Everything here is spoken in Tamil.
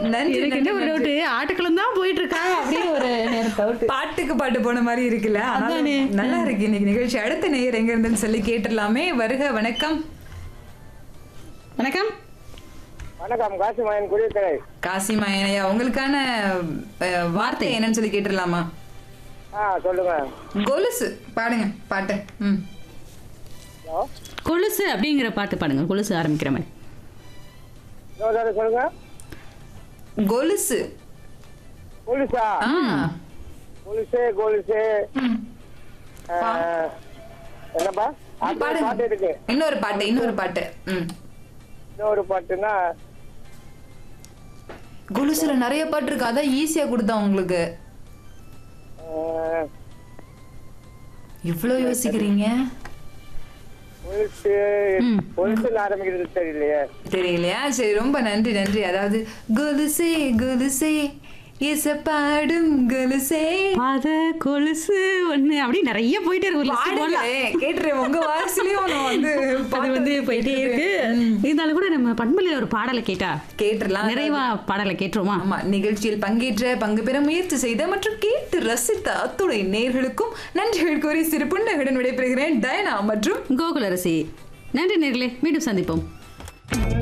நன்றி எனக்கு என்ன ஒரு நன்றி, டவுட் ஆட்டுக்களம் தான் போயிட்டு இருக்கா அப்படின்னு ஒரு நேரம் டவுட் பாட்டுக்கு பாட்டு போன மாதிரி இருக்குல்ல ஆனாலும் அதானே. நல்லா இருக்கு இன்னைக்கு நிகழ்ச்சி அடுத்த நேயர் எங்க இருந்துன்னு சொல்லி கேட்டுடலாமே வருக வணக்கம் வணக்கம் வணக்கம் காசிமாயன் குடியக்கரை காசி மாயனையா உங்களுக்கான அஹ், வார்த்தை என்னன்னு சொல்லி கேட்டுடலாமா ஆ சொல்லுங்க கொலுசு பாடுங்க பாட்டு ம் ஹலோ கொலுசு அப்படிங்கிற பாட்டு பாடுங்க கொலுசு ஆரம்பிக்கிற மாதிரி இன்னொரு தடவை சொல்லுங்க கொலுசு போலீஸா ஆ போலீஸே போலீஸே ம். ஆ, என்னப்பா அது ஒரு பாட்டு பாடுங்க இருக்கு இன்னொரு பாட்டு இன்னொரு பாட்டு ம் இன்னொரு பாட்டுன்னா கொலுசுல நிறைய பாட்டு இருக்கு அதான் ஈஸியா கொடுத்தா உங்களுக்கு ஆ, இவ்ளோ யோசிக்கிறீங்க போலீஸ் ம். போலீஸ் ஆரம்பிக்கிறது தெரியலையே தெரியலையா சரி ரொம்ப நன்றி நன்றி அதாவது கொலுசே கொலுசே இச பாடும் கொலுசே அத கொலுசு ஒண்ணு அப்படி நிறைய போயிட்டே இருக்கு ஒரு list போடலாம். பாடுங்களே கேட்டுறேன் உங்க வாரிசுலயும் நான் வந்து அது பாட்டு வந்து போயிட்டே இருக்கு இருந்தாலும் கூட நம்ம பண்பலையில ஒரு பாடலை கேட்டா கேட்டுறலாம் நிறைவா பாடலை கேட்டுருமா ஆமா நிகழ்ச்சியில் பங்கேற்ற பங்கு பெற முயற்சி செய்த மற்றும் கேட்டு ரசித்த அத்துணை நேர்களுக்கும் நன்றிகள் கூறி சிறு புன்னகையுடன் விடைபெறுகிறேன் டயனா மற்றும் கோகுலரசி நன்றி நேர்களே மீண்டும் சந்திப்போம்